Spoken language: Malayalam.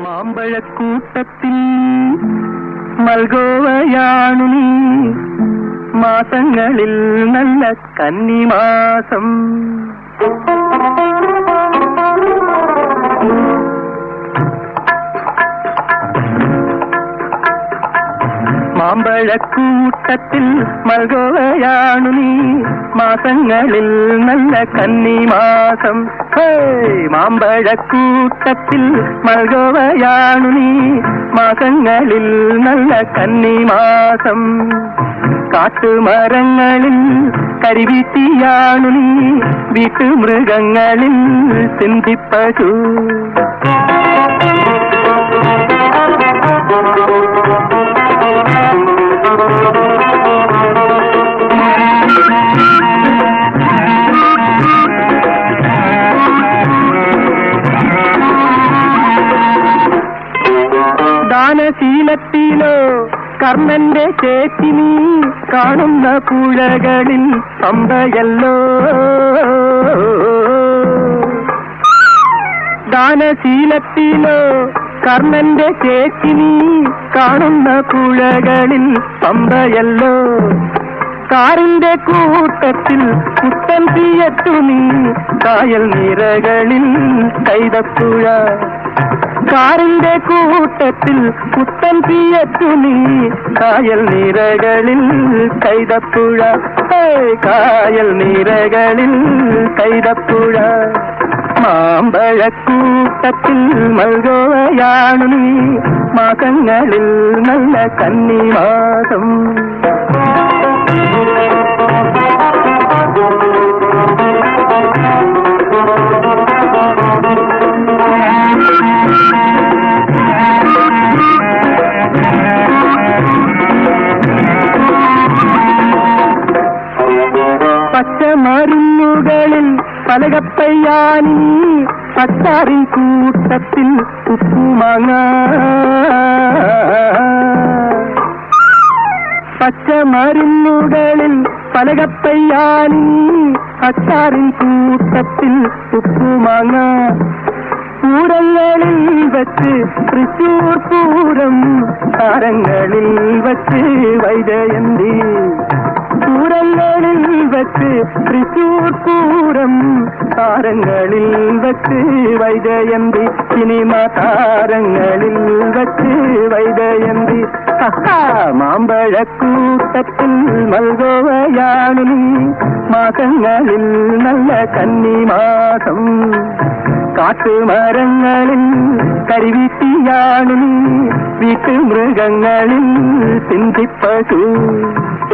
മാമ്പഴക്കൂട്ടത്തിൽ മൽഗോവയാണു നീ മാസങ്ങളിൽ നല്ല കന്നിമാസം മാമ്പഴക്കൂട്ടത്തിൽ മൽഗോവയാണു നീ മാസങ്ങളിൽ നല്ല കന്നിമാസം ഹേയ് മാമ്പഴക്കൂട്ടത്തിൽ മൽഗോവയാണു നീ മാസങ്ങളിൽ നല്ല കന്നിമാസം കാട്ടുമരങ്ങളിൽ കരിവീട്ടിയാണു നീ വീട്ടുമൃഗങ്ങളിൽ സിന്ധിപ്പശു ദാനശീലത്തിലോ കർണന്റെ ചേച്ചി നീ കാണുന്ന പുഴകളിൽ അമ്പയല്ലോ ദാനശീലത്തിലോ കർണന്റെ ചേച്ചി നീ കാണുന്ന പുഴകളിൽ പമ്പയല്ലോ കാറിന്റെ കൂട്ടത്തിൽ കുട്ടൻ തീയറ്റു നീ കായൽ നിരകളിൽ കൈതപ്പുഴ കാറിന്റെ കൂട്ടത്തിൽ പുത്തൻ തീയറ്റു നീ കായൽ നിരകളിൽ കൈതപ്പുഴ ഏയ് കായൽ നിരകളിൽ കൈതപ്പുഴ മാമ്പഴക്കൂട്ടത്തിൽ മൽഗോവയാണു നീ മാസങ്ങളിൽ നല്ല കന്നിമാസം പച്ചമരുന്നുകളിൽ പലകപ്പയ്യാനി പച്ചാറിൻ കൂട്ടത്തിൽ ഉപ്പുമാങ്ങ പച്ചമരുന്നുകളിൽ പലകപ്പയ്യാനി അച്ചാറിൻ കൂട്ടത്തിൽ ഉപ്പുമാങ്ങ പൂരങ്ങളിൽ വച്ച് തൃശൂർ പൂരം താരങ്ങളിൽ വച്ച് വൈജയന്തി പൂരങ്ങളിൽ വച്ച് തൃശൂർ പൂരം താരങ്ങളിൽ വച്ച് വൈജയന്തി സിനിമ താരങ്ങളിൽ വച്ച് വൈജയന്തി ആഹാ, മാമ്പഴക്കൂട്ടത്തിൽ മൽഗോവയാണു നീ മാസങ്ങളിൽ നല്ല കന്നിമാസം കാട്ടുമരങ്ങളിൽ കരിവീട്ടിയാണു നീ വീട്ടുമൃഗങ്ങളിൽ സിന്ധിപ്പശു